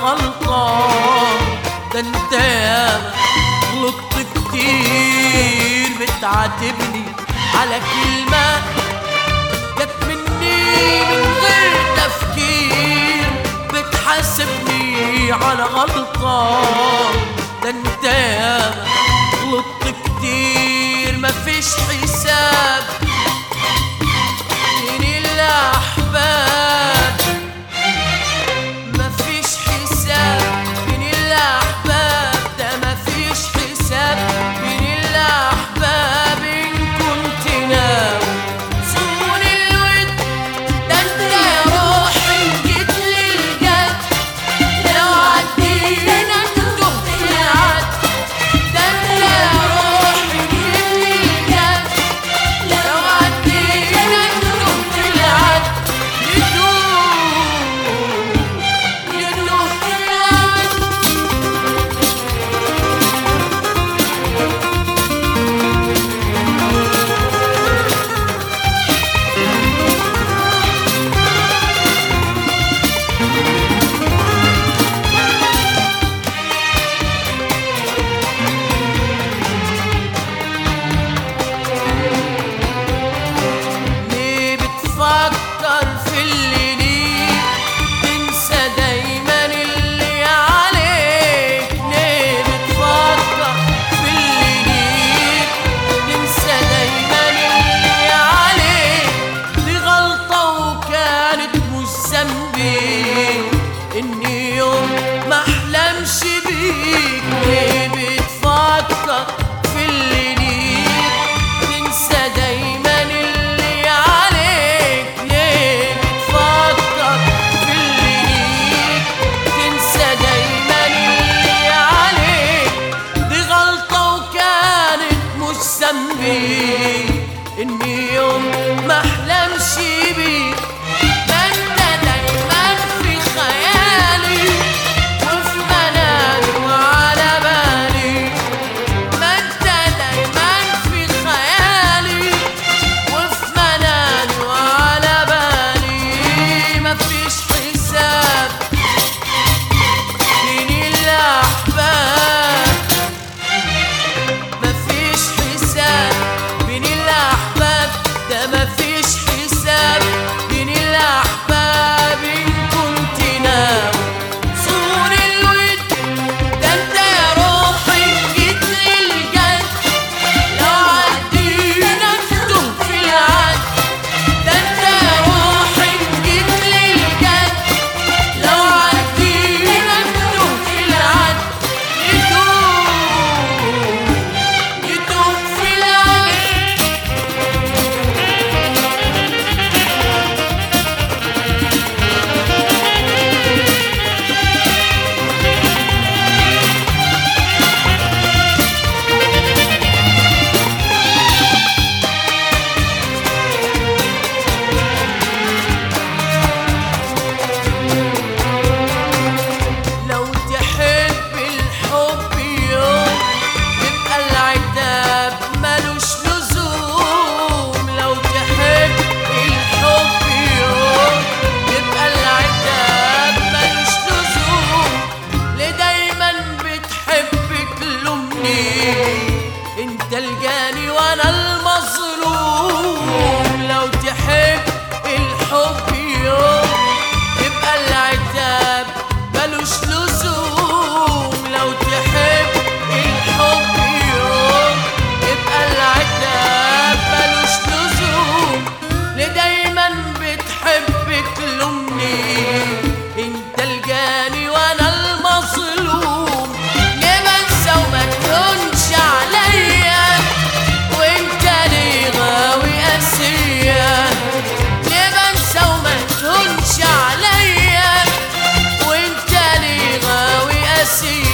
غلطان ده انت ياما غلطت كتير بتعاتبني على كلمة جت مني من غير تفكير بتحاسبني على غلطان ده انت ياما غلطت كتير مفيش حساب بين الأحباب مفيش حساب بين الأحباب ده مفيش حساب بين الأحباب إن كنت ناوي صون الود ده انت يا روحي جيت للجد لو عدينا تهت العد ده انت يا روحي جيت للجد لو عدينا تهت العد يدوب يدوب العد ليه بتفكر في اللي ليك تنسى دايما اللي عليك ليه بتفكر في اللي ليك تنسى دايما اللي عليك دي غلطة وكانت مش ذنبي اني يوم ما احلمش بيك ليه بتفكر في اللي ليك تنسى دايما اللي عليك ليه بتفكر في اللي ليك تنسى دايما اللي عليك دي غلطة وكانت مش ذنبي اني يوم ما احلمش بيك ما انت دايما في خيالي وفي منامي وعلى بالي ما انت دايما في خيالي وفي منامي وعلى بالي مفيش حساب بين الأحباب مفيش حساب بين الأحباب ده مفيش حساب بين الأحباب إن كنت ناوي صون الود ده انت يا روحي جيت للجد لو عدينا تهت في العد ده انت يا روحي جيت للجد لو عدينا تهت في العد يدوب يدوب في العد لو تحب الحب يوم يبقى العتاب ملوش لزوم لو تحب الحب يوم يبقى العتاب ملوش لزوم ليه دايما بتحب تلومني انت الجاني وانا المظلوم لو تحب الحب يوم يبقى العتاب ملوش لزوم لو تحب الحب يوم يبقى العتاب ملوش لزوم ليه دايما بتحب تلومني انت الجاني وانا المظلوم ليه بنسى وما تهونش عليا وانت ليه غاوي قاسية ليه بنسى وما تهونش عليا وانت ليه غاوي قاسية